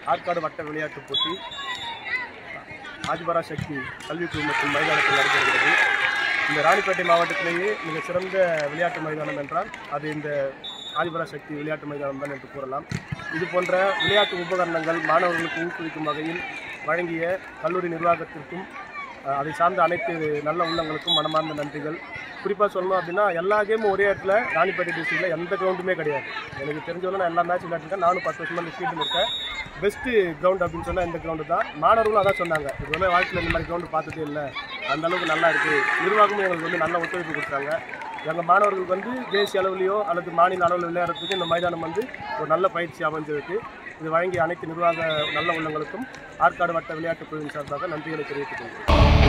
ஆற்காடு வட்ட விளையாட்டுப் போட்டி ஆதிபரா சக்தி கல்வி குழுமத்தின் மைதானத்தில் நடைபெறுகிறது இந்த ராணிப்பேட்டை மாவட்டத்திலேயே மிக சிறந்த விளையாட்டு மைதானம் என்றால் அது இந்த ஆதிபரா சக்தி விளையாட்டு மைதானம் தான் என்று கூறலாம் இது போன்ற விளையாட்டு உபகரணங்கள் மாணவர்களுக்கு ஊக்குவிக்கும் வகையில் வழங்கிய கல்லூரி நிர்வாகத்திற்கும் அஹ், அதை சார்ந்த அனைத்து நல்ல உள்ளங்களுக்கும் மனமார்ந்த நன்றிகள் குறிப்பாக சொல்லணும் அப்படின்னா எல்லா கேமும் ஒரே இடத்துல ராணிப்பேட்டை டிஸ்ட்ரிக்டில் எந்த கிரவுண்டுமே கிடையாது எனக்கு தெரிஞ்சவரை நான் எல்லா மேட்ச் விளையாட்டுருக்கேன் நானும் பத்து வருஷமாக இந்த ஃபீல்டில் இருக்கேன் பெஸ்ட்டு கிரவுண்ட் அப்படின்னு சொன்னால் இந்த கிரவுண்டு தான் மாணவர்களும் அதான் சொன்னாங்க இது வந்து வாழ்க்கையில் இந்த மாதிரி கிரவுண்டு பார்த்ததே இல்லை அந்த அளவுக்கு நல்லா இருக்குது நிர்வாகமும் எங்களுக்கு வந்து நல்ல ஒத்துழைப்பு கொடுத்தாங்க எங்கள் மாணவர்களுக்கு வந்து தேசிய அளவுலையோ அல்லது மாநில அளவில் விளையாடுறதுக்கு இந்த மைதானம் வந்து ஒரு நல்ல பயிற்சி அமைஞ்சிருக்கு இது வழங்கிய அனைத்து நிர்வாக நல்ல உள்ளங்களுக்கும் ஆற்காடு வட்ட விளையாட்டுக் குழுவின் சார்பாக நன்றிகளை தெரிவித்துக் கொள்கிறேன்